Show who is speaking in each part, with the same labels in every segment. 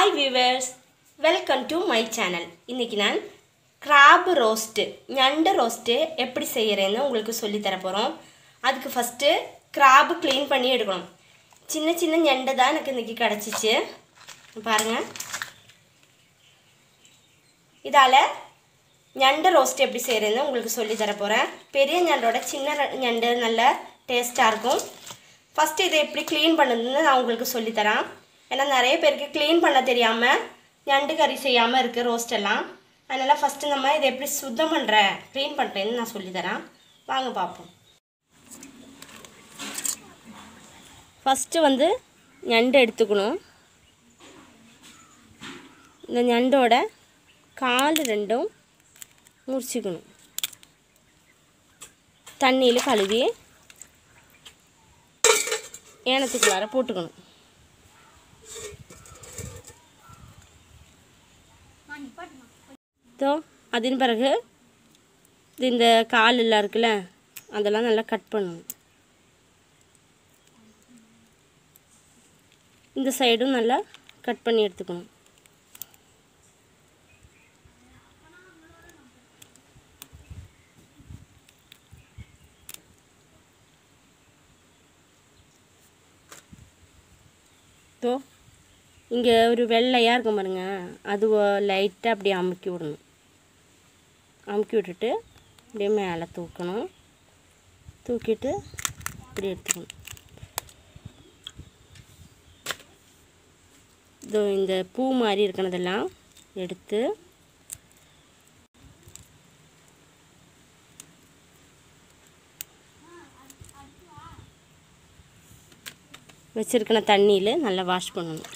Speaker 1: hi viewers welcome to my channel இன்றைக்கி நான் graph roast ñண்டு roast எப்படி செய்கிறேன்னு உங்களுக்கு சொல்லித் தர போகிறோம் அதுக்கு ஃபஸ்ட்டு கிராப் க்ளீன் பண்ணி எடுக்கணும் சின்ன சின்ன ñண்டு தான் எனக்கு இன்றைக்கி கிடச்சிச்சு பாருங்கள் இதால் ñண்டு ரோஸ்ட் எப்படி செய்கிறேன்னு உங்களுக்கு சொல்லி தர போகிறேன் பெரிய ñண்டோட சின்ன ர- ñண்டு நல்ல டேஸ்ட்டாக இருக்கும் ஃபஸ்ட்டு இதை எப்படி க்ளீன் பண்ணுறதுன்னு நான் உங்களுக்கு சொல்லித்தரேன் ஏன்னா நிறைய பேருக்கு க்ளீன் பண்ண தெரியாமல் ñண்டு கறி செய்யாமல் இருக்குது ரோஸ்ட் எல்லாம் அதனால் ஃபஸ்ட்டு நம்ம இதை எப்படி சுத்தம் பண்ணுற க்ளீன் பண்ணுறேன்னு நான் சொல்லித்தரேன் வாங்க பார்ப்போம் ஃபஸ்ட்டு வந்து ñண்டு எடுத்துக்கணும் இந்த ñண்டோட கால் ரெண்டும் முறிச்சிக்கணும் தண்ணியில் கழுவி ஏனத்துக்குள்ளார போட்டுக்கணும் தோ அதன் பிறகு இது இந்த கால் எல்லாம் இருக்குல்ல அதெல்லாம் நல்லா கட் பண்ணணும் இந்த சைடும் நல்லா கட் பண்ணி எடுத்துக்கணும் தோ இங்கே ஒரு வெள்ளையாக இருக்கும் பாருங்க அது லைட்டாக அப்படியே அமுக்கி விடணும் அமுக்கி விட்டுட்டு அப்படியே மேலே தூக்கணும் தூக்கிட்டு இப்படி எடுத்துக்கணும் இதோ இந்த பூ மாதிரி இருக்கிறதெல்லாம் எடுத்து வச்சிருக்கிற தண்ணியில் நல்லா வாஷ் பண்ணணும்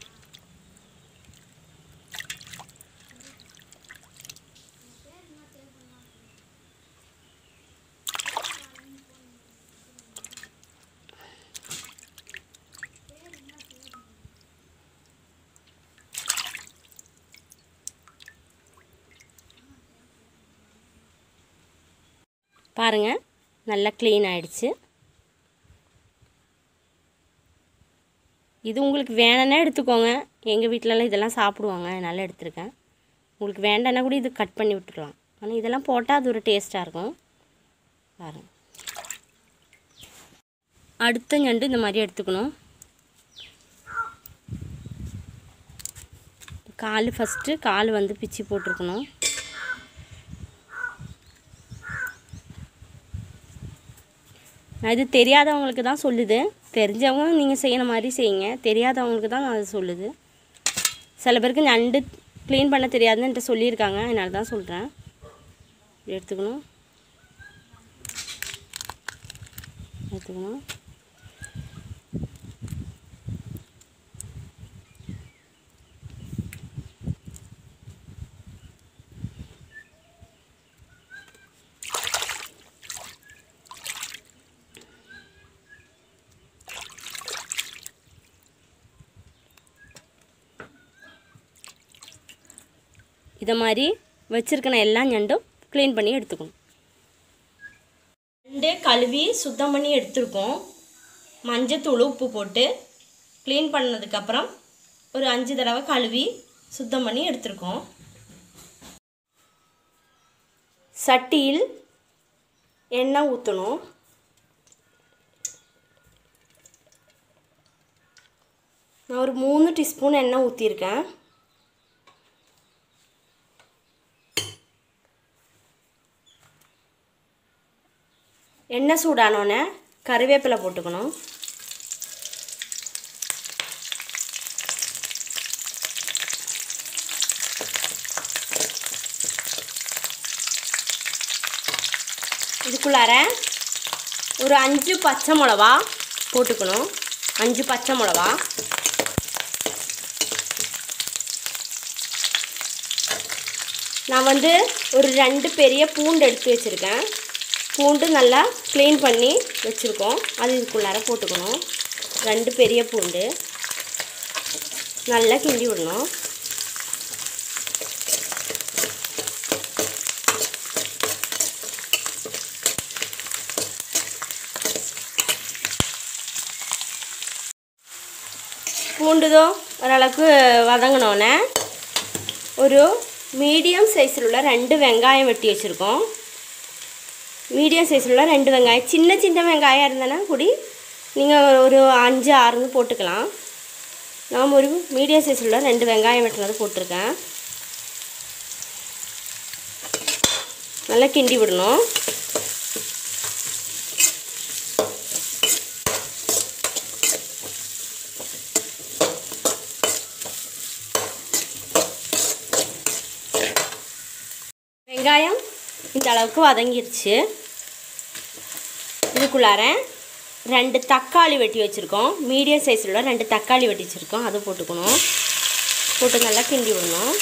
Speaker 1: பாருங்கள் நல்லா க்ளீன் ஆயிடுச்சு இது உங்களுக்கு வேணும்னா எடுத்துக்கோங்க எங்கள் வீட்டிலலாம் இதெல்லாம் சாப்பிடுவாங்க அதனால எடுத்திருக்கேன் உங்களுக்கு வேண்டாம்னா கூட இது கட் பண்ணி விட்டுக்கலாம் ஆனால் இதெல்லாம் போட்டால் அது ஒரு டேஸ்ட்டாக இருக்கும் பாருங்க அடுத்த ñண்டு இந்த மாதிரி எடுத்துக்கணும் கால் ஃபஸ்ட்டு கால் வந்து பிச்சு போட்டிருக்கணும் நான் இது தெரியாதவங்களுக்கு தான் சொல்லுது தெரிஞ்சவங்க நீங்கள் செய்யற மாதிரி செய்யுங்க தெரியாதவங்களுக்கு தான் நான் அது சொல்லுது சில பேருக்கு நண்டு க்ளீன் பண்ண தெரியாதுன்னு என்கிட்ட சொல்லியிருக்காங்க அதனால தான் சொல்கிறேன் எடுத்துக்கணும் எடுத்துக்கணும் இதை மாதிரி வச்சுருக்கின எல்லா ñண்டும் க்ளீன் பண்ணி எடுத்துக்கணும் ñண்டு கழுவி சுத்தம் பண்ணி எடுத்துருக்கோம் மஞ்சத்தூள் உப்பு போட்டு க்ளீன் பண்ணதுக்கப்புறம் ஒரு அஞ்சு தடவை கழுவி சுத்தம் பண்ணி எடுத்துருக்கோம் சட்டியில் எண்ணெய் ஊற்றணும் நான் ஒரு மூணு டீஸ்பூன் எண்ணெய் ஊற்றிருக்கேன் எண்ணெய் சூடானோன்னே கருவேப்பிலை போட்டுக்கணும் இதுக்குள்ளார ஒரு அஞ்சு பச்சை மிளவா போட்டுக்கணும் அஞ்சு பச்சை மிளவா நான் வந்து ஒரு ரெண்டு பெரிய பூண்டு எடுத்து வச்சுருக்கேன் பூண்டு நல்லா க்ளீன் பண்ணி வச்சுருக்கோம் அது இதுக்குள்ளார போட்டுக்கணும் ரெண்டு பெரிய பூண்டு நல்லா கிண்டி விடணும் பூண்டுதோ ஓரளவுக்கு வதங்கினோன்னே ஒரு மீடியம் சைஸில் உள்ள ரெண்டு வெங்காயம் வெட்டி வச்சுருக்கோம் மீடியம் சைஸில் உள்ள ரெண்டு வெங்காயம் சின்ன சின்ன வெங்காயம் இருந்தேன்னா கூடி நீங்கள் ஒரு அஞ்சு ஆறுன்னு போட்டுக்கலாம் நான் ஒரு மீடியம் சைஸில் உள்ள ரெண்டு வெங்காயம் வெட்டினது போட்டிருக்கேன் நல்லா கிண்டி விடணும் வெங்காயம் இந்த அளவுக்கு வதங்கிருச்சு இதுக்குள்ளார ரெண்டு தக்காளி வெட்டி வச்சுருக்கோம் மீடியம் சைஸில் உள்ள ரெண்டு தக்காளி வெட்டி வச்சுருக்கோம் அதை போட்டுக்கணும் போட்டு நல்லா கிண்டி விடணும்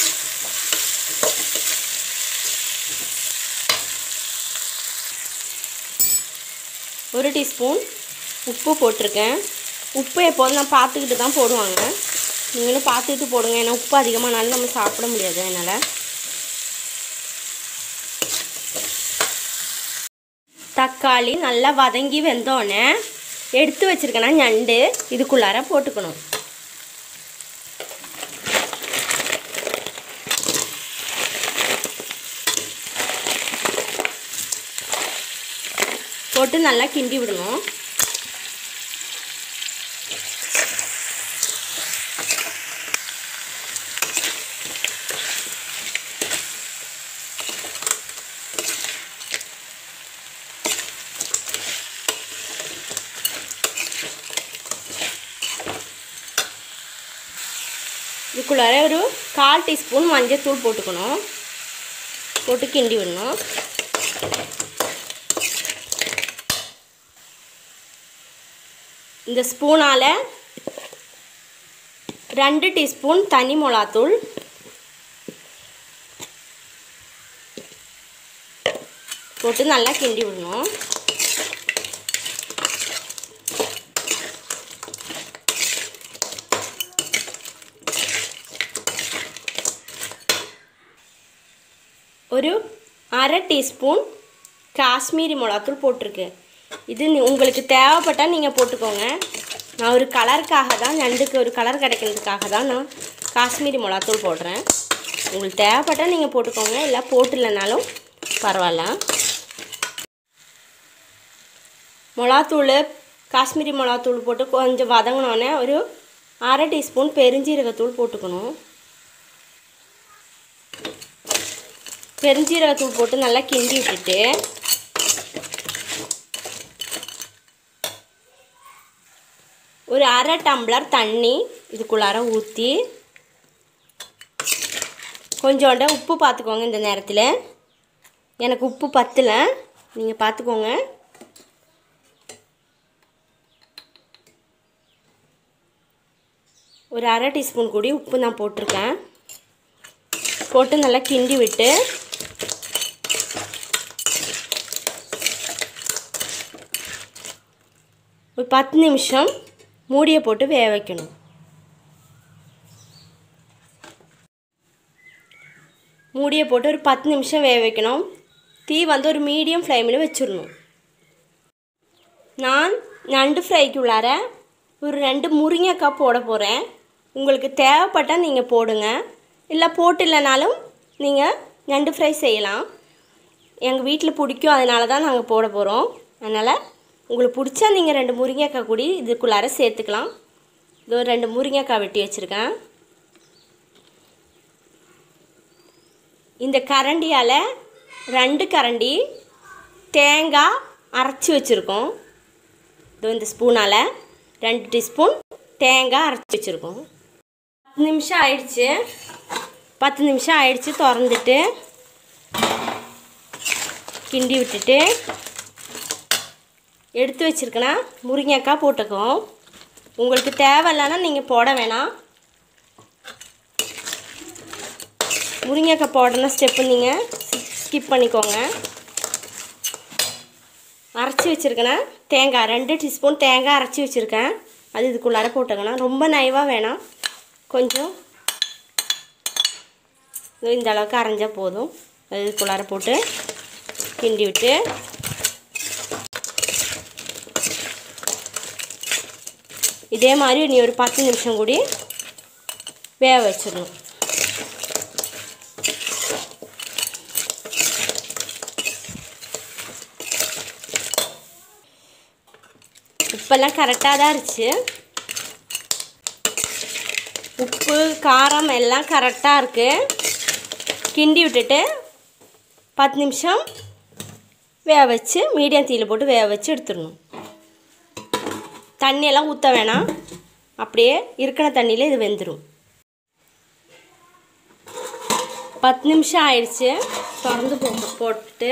Speaker 1: ஒரு டீஸ்பூன் உப்பு போட்டிருக்கேன் உப்பு எப்போதும் நான் பார்த்துக்கிட்டு தான் போடுவாங்க நீங்களும் பார்த்துக்கிட்டு போடுங்க ஏன்னா உப்பு அதிகமானாலும் நம்ம சாப்பிட முடியாது அதனால் தக்காளி நல்லா வதங்கி வெந்தோடனே எடுத்து வச்சுருக்கேன்னா ñண்டு இதுக்குள்ளார போட்டுக்கணும் போட்டு நல்லா கிண்டி விடணும் இதுக்குள்ளார ஒரு கால் டீஸ்பூன் மஞ்சள் போட்டுக்கணும் போட்டு கிண்டி விடணும் இந்த ஸ்பூனால் ரெண்டு டீஸ்பூன் தனி மிளகாத்தூள் போட்டு நல்லா கிண்டி விடணும் ஒரு அரை டீஸ்பூன் காஷ்மீரி மிளகாத்தூள் போட்டிருக்கேன் இது நீ- உங்களுக்கு தேவைப்பட்டால் நீங்கள் போட்டுக்கோங்க நான் ஒரு கலருக்காக தான் நண்டுக்கு ஒரு கலர் கிடைக்கிறதுக்காக தான் நான் காஷ்மீரி மிளகாத்தூள் போடுறேன் உங்களுக்கு தேவைப்பட்டால் நீங்கள் போட்டுக்கோங்க இல்லை போட்டுலனாலும் பரவாயில்ல மிளகாத்தூள் காஷ்மீரி மிளகாத்தூள் போட்டு கொஞ்சம் வதங்கினோன்னே ஒரு அரை டீஸ்பூன் பெருஞ்சீரகத்தூள் போட்டுக்கணும் பெருஞ்சீரகத்தூள் போட்டு நல்லா கிண்டி விட்டுட்டு ஒரு அரை டம்ளர் தண்ணி இதுக்குள்ளார ஊற்றி கொஞ்சோண்ட உப்பு பார்த்துக்கோங்க இந்த நேரத்தில் எனக்கு உப்பு பத்தலை நீங்கள் பார்த்துக்கோங்க ஒரு அரை டீஸ்பூன் கூடி உப்பு நான் போட்டிருக்கேன் போட்டு நல்லா கிண்டி விட்டு ஒரு பத்து நிமிஷம் மூடியை போட்டு வேக வைக்கணும் மூடியை போட்டு ஒரு பத்து நிமிஷம் வேக வைக்கணும் தீ வந்து ஒரு மீடியம் ஃப்ளேமில் வச்சிடணும் நான் நண்டு ஃப்ரைக்கு உள்ளார ஒரு ரெண்டு முருங்கைக்காய் போட போகிறேன் உங்களுக்கு தேவைப்பட்டால் நீங்கள் போடுங்க இல்லை போட்டு இல்லைனாலும் நீங்கள் நண்டு ஃப்ரை செய்யலாம் எங்கள் வீட்டில் பிடிக்கும் அதனால தான் நாங்கள் போட போகிறோம் அதனால் உங்களுக்கு பிடிச்சா நீங்கள் ரெண்டு முருங்கைக்காய் கூடி இதுக்குள்ளார சேர்த்துக்கலாம் இது ஒரு ரெண்டு முருங்கைக்காய் வெட்டி வச்சுருக்கேன் இந்த கரண்டியால் ரெண்டு கரண்டி தேங்காய் அரைச்சி வச்சுருக்கோம் இதோ இந்த ஸ்பூனால் ரெண்டு டீஸ்பூன் தேங்காய் அரைச்சி வச்சுருக்கோம் பத்து நிமிஷம் ஆயிடுச்சு பத்து நிமிஷம் ஆயிடுச்சு திறந்துட்டு கிண்டி விட்டுட்டு எடுத்து வச்சுருக்கேன்னா முருங்கைக்காய் போட்டுக்கோம் உங்களுக்கு தேவையில்லைன்னா நீங்கள் போட வேணாம் முருங்கைக்காய் போடணும் ஸ்டெப்பு நீங்கள் ஸ்கிப் பண்ணிக்கோங்க அரைச்சி வச்சுருக்கேன்னா தேங்காய் ரெண்டு டீஸ்பூன் தேங்காய் அரைச்சி வச்சுருக்கேன் அது இதுக்குள்ளார போட்டுக்கணும் ரொம்ப நைவாக வேணாம் கொஞ்சம் இதோ இந்த அளவுக்கு அரைஞ்சா போதும் அது இதுக்குள்ளார போட்டு கிண்டி விட்டு இதே மாதிரி நீ ஒரு பத்து நிமிஷம் கூடி வேக வச்சிடணும் உப்பெல்லாம் கரெக்டாக தான் இருந்துச்சு உப்பு காரம் எல்லாம் கரெக்டாக இருக்குது கிண்டி விட்டுட்டு பத்து நிமிஷம் வேக வச்சு மீடியம் தீயில் போட்டு வேக வச்சு எடுத்துடணும் தண்ணியெல்லாம் ஊற்ற வேணாம் அப்படியே இருக்கிற தண்ணியில் இது வெந்துடும் பத்து நிமிஷம் ஆயிடுச்சு திறந்து போ போட்டு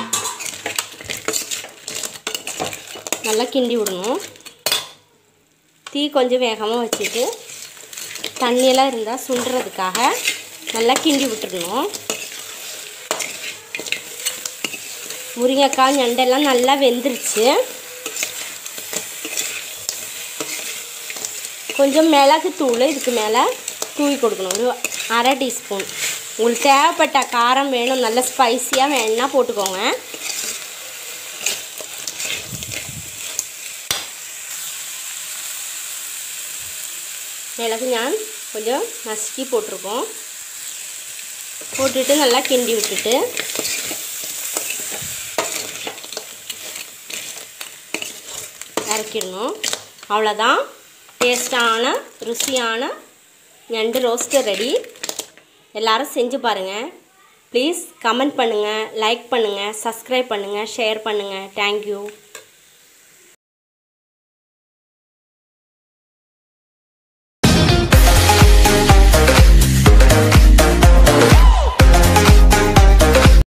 Speaker 1: நல்லா கிண்டி விடணும் தீ கொஞ்சம் வேகமாக வச்சுட்டு தண்ணியெல்லாம் இருந்தால் சுண்டுறதுக்காக நல்லா கிண்டி விட்டுறணும் முருங்கைக்காய் ñண்டெல்லாம் நல்லா வெந்துருச்சு கொஞ்சம் மிளகு தூள் இதுக்கு மேலே தூவி கொடுக்கணும் ஒரு அரை டீஸ்பூன் உங்களுக்கு தேவைப்பட்ட காரம் வேணும் நல்ல ஸ்பைஸியாக வேணும்னா போட்டுக்கோங்க மிளகு ஞான் கொஞ்சம் நசுக்கி போட்டிருக்கோம் போட்டுட்டு நல்லா கிண்டி விட்டுட்டு இறக்கிடணும் அவ்வளோதான் டேஸ்டான ருசியான நண்டு ரோஸ்ட்டு ரெடி எல்லாரும் செஞ்சு பாருங்கள் ப்ளீஸ் கமெண்ட் பண்ணுங்கள் லைக் பண்ணுங்கள் சப்ஸ்கிரைப் பண்ணுங்கள் ஷேர் பண்ணுங்கள் தேங்க்யூ